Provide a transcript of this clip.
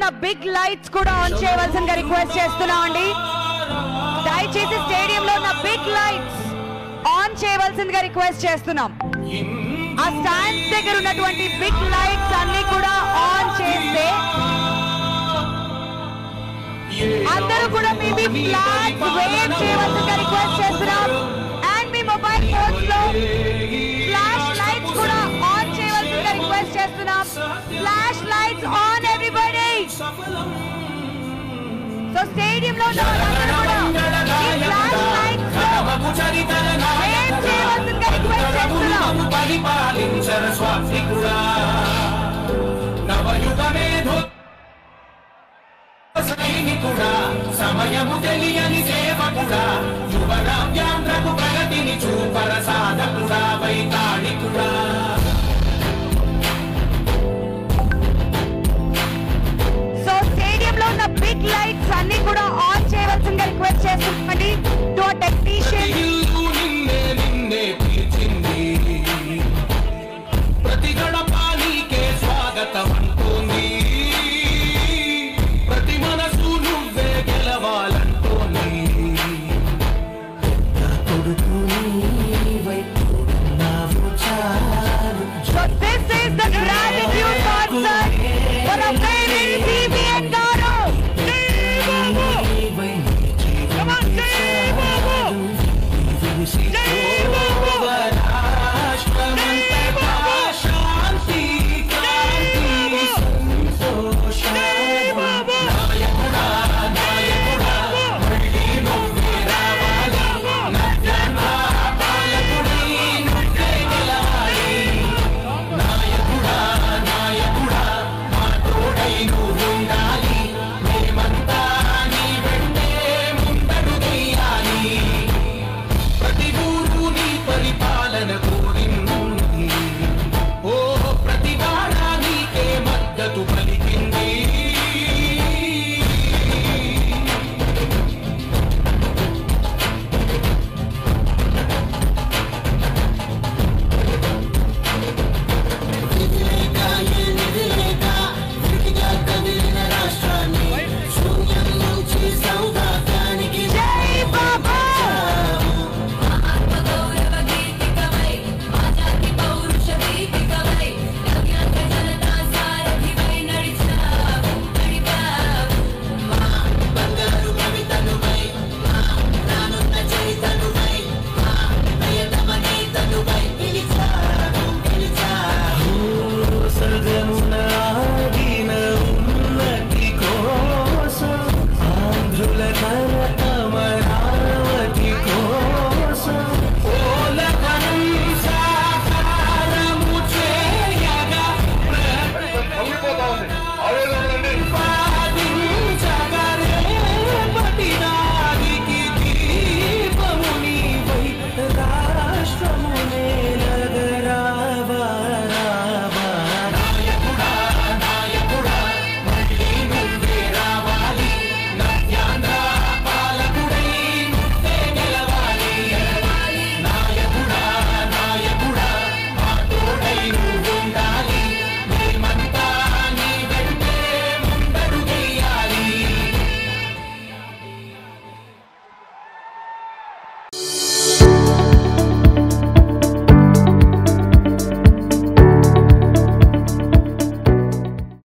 ఉన్న big lights కూడా on చేయవలసిందిగా రిక్వెస్ట్ చేస్తున్నామండి దయచేసి స్టేడియం లో ఉన్న బిగ్ లైట్స్ ఆన్ చేయవలసిందిగా రిక్వెస్ట్ చేస్తున్నాం ఆ స్టాండ్స్ దగ్గర ఉన్నటువంటి బిగ్ లైట్స్ అన్ని కూడా ఆన్ చేస్తే అందరూ కూడా మీ మీ ఫ్లాగ్స్ వేవ్ చేయవలసిందిగా రిక్వెస్ట్ చేస్తున్నాం అండ్ మీ మొబైల్ ఫోన్స్ లో ఫ్లాష్ లైట్స్ కూడా ఆన్ చేయవలసిందిగా రిక్వెస్ట్ చేస్తున్నాం flash lights on everybody so stadium లో ఉన్న వాళ్ళందరూ కూడా ఈ ఫ్లాష్ లైట్స్ లో వేవ్ చేయవలసిందిగా రిక్వెస్ట్ చేస్తున్నాం పరిపాలించర స్వామికుడా నవయుగమేధో సైనికుడా సమయము తెలియని సేవకుడా యువరావ్యాంధ్రకు ప్రగతిని చూపర సాధకుడా వైతాళికుడా సో స్టేడియం లో ఉన్న బిగ్ లైట్స్ అన్ని కూడా ఆన్ చేయవలసిందిగా రిక్వెస్ట్ చేస్తున్నామండి టు టెక్నీషియన్ ఇల్లు నిన్నే నిన్నే పిలిచింది ప్రతి గడప నీకే స్వాగతం అంటోంది ప్రతి మనసు నువ్వే గెలవాలంటోంది నా కొడుకు నీ